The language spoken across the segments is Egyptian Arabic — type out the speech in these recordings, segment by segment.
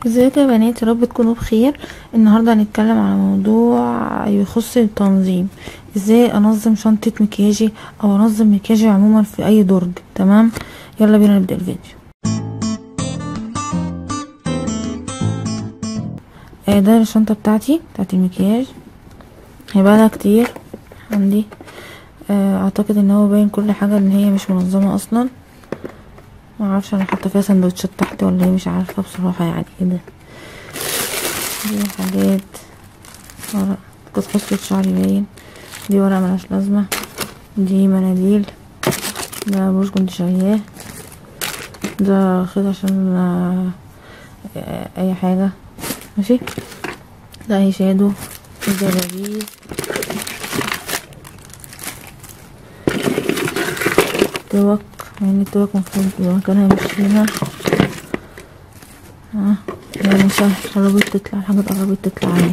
ازيكم يا بنات يا رب تكونوا بخير النهارده هنتكلم على موضوع يخص التنظيم ازاي انظم شنطه مكياجي او انظم مكياجي عموما في اي درج تمام يلا بينا نبدا الفيديو آه ده الشنطه بتاعتي بتاعت المكياج هيبقى لها كتير عندي آه اعتقد ان هو باين كل حاجه ان هي مش منظمه اصلا ما اعرفش انا حاطه فيها سندوتشات تحت ولا ايه مش عارفه بصراحه يعني ايه ده دي حاجات ورق قصقصة شعري باين دي ورقه ملهاش لازمه دي مناديل ده بروش كنت شارياه ده خيط عشان آه، اي حاجه ماشي ده اي شادو ده لذيذ توك يعني التوك المفروض يبقى مكانها مش هنا اه يعني سهل قربت تطلع الحاجات قربت تطلع اهي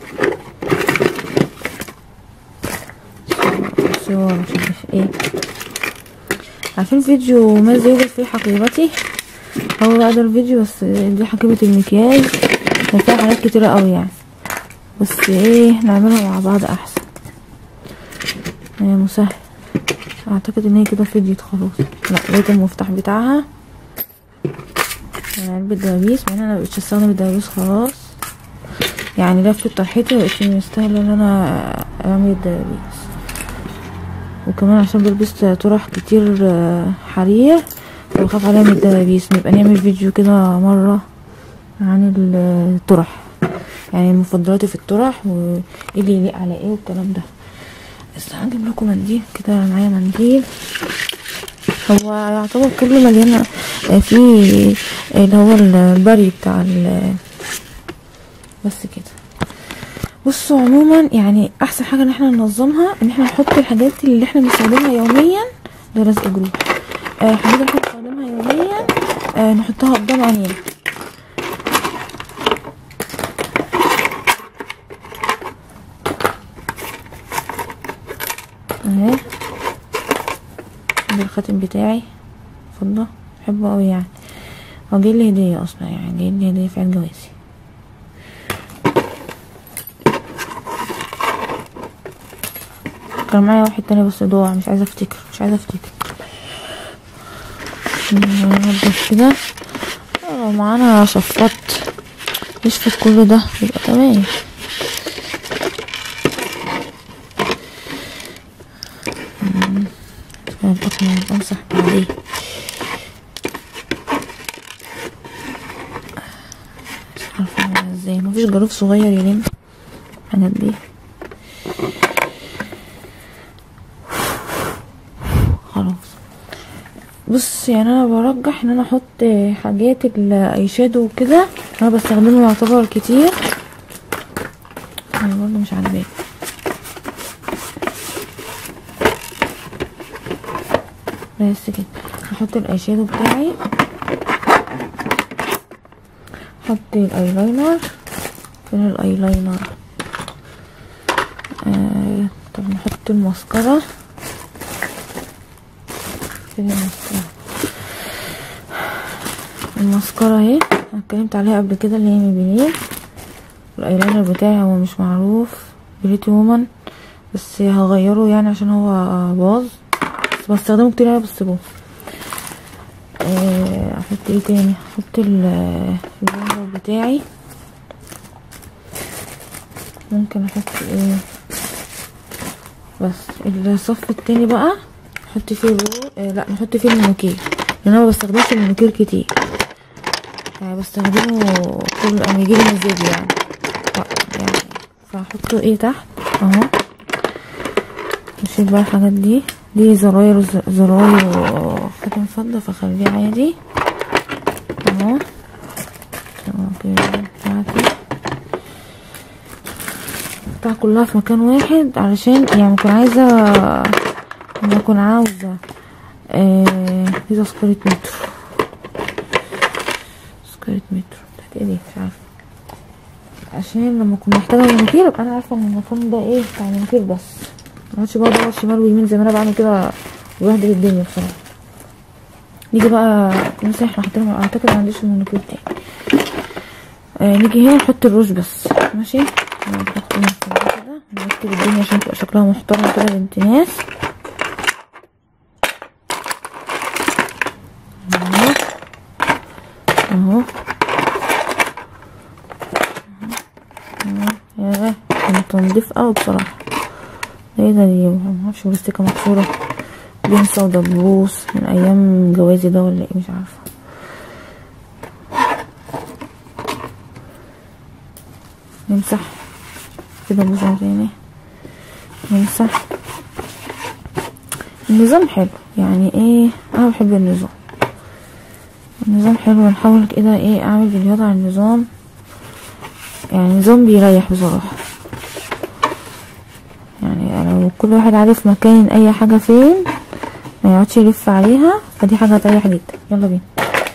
صور مش عارف ايه عارفين فيديو ماذا يوجد في حقيبتي هو بقى ده الفيديو بس دي حقيبة المكياج كان فيها حاجات كتيرة قوي يعني بس ايه نعملها مع بعض احسن هي مسهل اعتقد ان هي كده فضيت خلاص لا لقيت المفتاح بتاعها علبة دبابيس مع ان انا مبقتش استخدم الدبابيس خلاص يعني لفة طرحتي مبقتش مستاهلة ان انا اعمل الدبابيس وكمان عشان بلبس طرح كتير آه، حرير فبخاف عليها من الدبابيس نبقى نعمل فيديو كده مرة عن الطرح يعني مفضلاتي في الطرح وايه اللي يليق على ايه والكلام ده بس هجيب لكم منديل كده معايا منديل هو يعتبر كله مليان آه، فيه اللي هو البري بتاع ال بس كده بصوا عموما يعني احسن حاجه ان احنا ننظمها ان احنا نحط الحاجات اللي احنا بنستخدمها يوميا ده لزق جروح آه، الحاجات اللي احنا بنستخدمها يوميا آه، نحطها قدام عينينا اهي ده الخاتم بتاعي فضة بحبه اوي يعني هو جايلي هدية اصلا يعني جايلي هدية في عيد جوازي كان معايا واحد تاني بس ضاع مش عايزة افتكر مش عايزة افتكر ننضف كده لو معانا شفاط يشفط كل ده يبقى تمام القطن امسح بعديه مش عارفه اعملها ازاي مفيش جاروف صغير يلم الحاجات دي خلاص بص يعني انا برجح ان انا احط حاجات الاي شادو وكده انا بستخدمه يعتبر كتير انا برضه مش عاجباني بس كده هحط الاي بتاعي احط الايلاينر فين الايلاينر آه طب نحط المسكرة فين المسكرة المسكرة اهي انا اتكلمت عليها قبل كده اللي هي ميبيلين الايلاينر بتاعي هو مش معروف بريتي وومن بس هغيره يعني عشان هو باظ بستخدمه كتير اوي بس بص آه، احط ايه تاني احط البونبر بتاعي ممكن احط ايه بس الصف التاني بقى احط فيه الرو آه لا نحط فيه المونوكير لان انا ما بستخدمش المونوكير كتير يعني بستخدمه كل اما يجيلي مزاج يعني يعني فاحطه ايه تحت اهو نشيل بقى الحاجات دي دي زراير زراير خاتم فضة فخليه عادي اهو بتاعتي بتاع كلها في مكان واحد علشان يعني مكون عايزة لما اكون عاوزة آه دي تذكرة مترو تذكرة مترو بتاعت ايه دي مش عارفة عشان لما اكون محتاجة مناخير ابقى انا عارفة ان المكان ده ايه بتاع مناخير بس مقعدش بقى ادور شمال ويمين زي ما انا بعمل كده وبهدل الدنيا بصراحه نيجي بقى مثلا احنا حاطين اعتقد ما عنديش المونوكير تاني آه نيجي هنا نحط الروج بس ماشي نحط هنا كده نرتب الدنيا عشان تبقى شكلها محترم كده بنت ناس اهو اهو ياه كانت نضيف اوي بصراحة ايه ده دي معرفش بلاستيكة مكسورة بنسى ودبوس من ايام جوازي ده ولا ايه مش عارفة نمسح كده بوزة تاني نمسح النظام حلو يعني ايه انا بحب النظام النظام حلو نحاول كده ايه اعمل فيديوهات عن النظام يعني نظام بيريح بصراحة يعني لو كل واحد عارف مكان اي حاجة فين ما يقعدش يلف عليها فدي حاجة هتريح جدا يلا بينا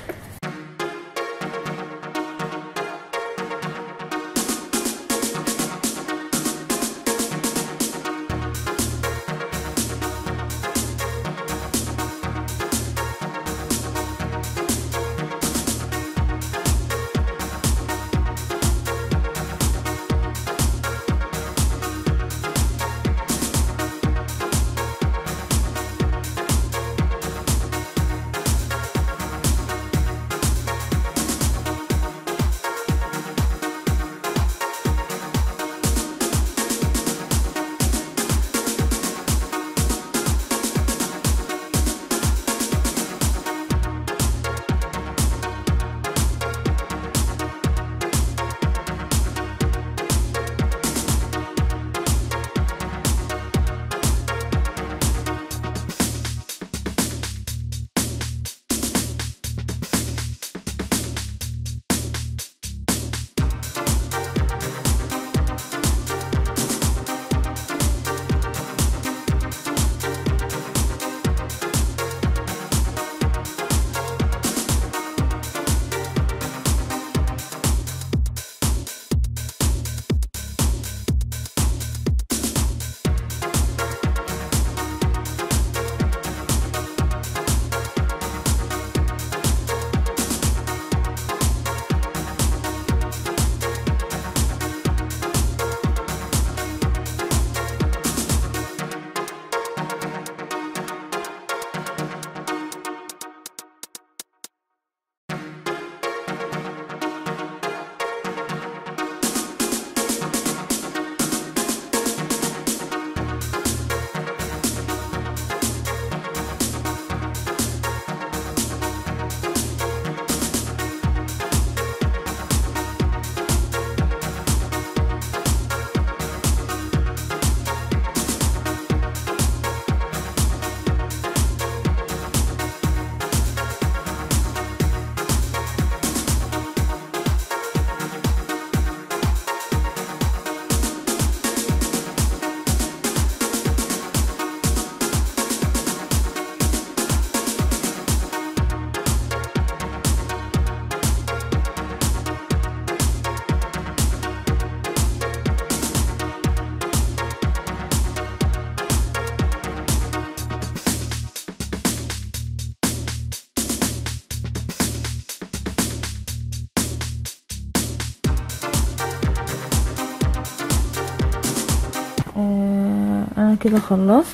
آه انا كده خلصت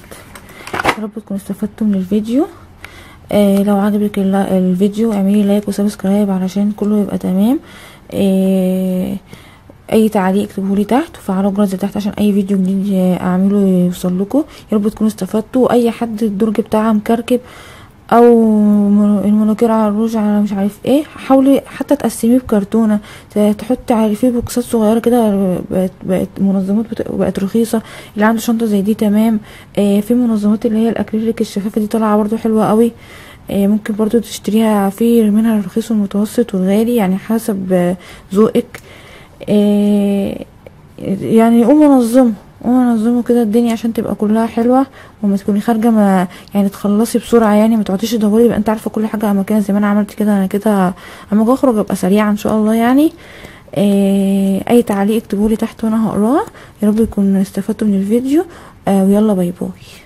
يا رب تكونوا استفدتوا من الفيديو آه لو عجبك ال- الفيديو اعملي لايك وسبسكرايب علشان كله يبقى تمام آه اي تعليق اكتبوه لي تحت وفعلوا الجرس اللي تحت عشان اي فيديو جديد اعمله يوصل لكم يا رب تكونوا استفدتوا اي حد الدرج بتاعها مكركب او من- المونوكير على الروج على مش عارف ايه حاولي حتى تقسميه بكرتونه ت- تحطي على فيه بوكسات صغيره كده بقت بقت منظمات بت- بقت رخيصه اللي عنده شنطه زي دي تمام آه في منظمات اللي هي الاكريليك الشفافه دي طالعه برضو حلوه قوي آه ممكن برضو تشتريها في منها الرخيص والمتوسط والغالي يعني حسب آه، ذوقك آه يعني قوموا نظموا قوموا نظموا كده الدنيا عشان تبقى كلها حلوه وما تكوني خارجه ما يعني تخلصي بسرعه يعني ما تقعديش تدوري يبقى انت عارفه كل حاجه اماكنها زي ما انا عملت كده انا كده اما اجي اخرج ابقى سريعه ان شاء الله يعني آه اي تعليق اكتبولي تحت وانا هقراه يا رب يكون استفدتوا من الفيديو آه ويلا باي باي